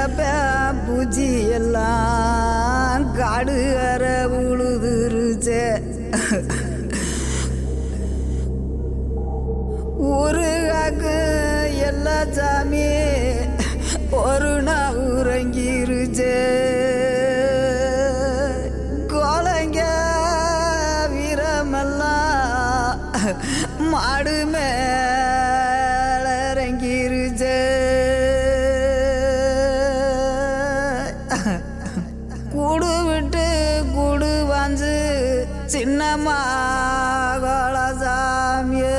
பூச்சி எல்லாம் காடு அற உழுதுருச்சே ஊருகாக்கு எல்லா சாமி ஒரு நாள் உறங்கிருச்சே கோலைங்க வீரமெல்லாம் மாடு மேல இறங்கிருச்சே கூடு விட்டு கூடு வாஞ்சு சின்னம்மா சாமியே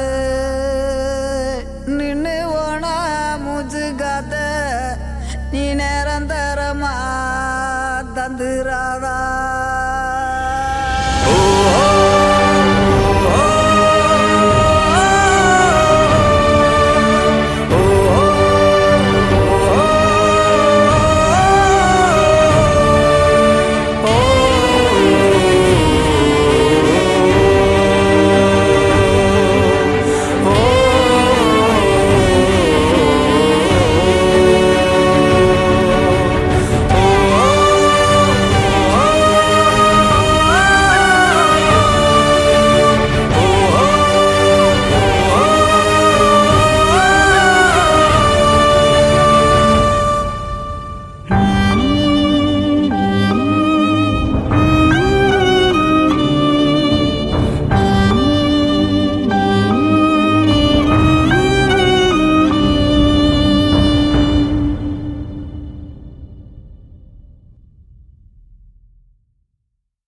நின்று ஓன மூச்சு காத்த நீ நிரந்தரமா தந்துராதா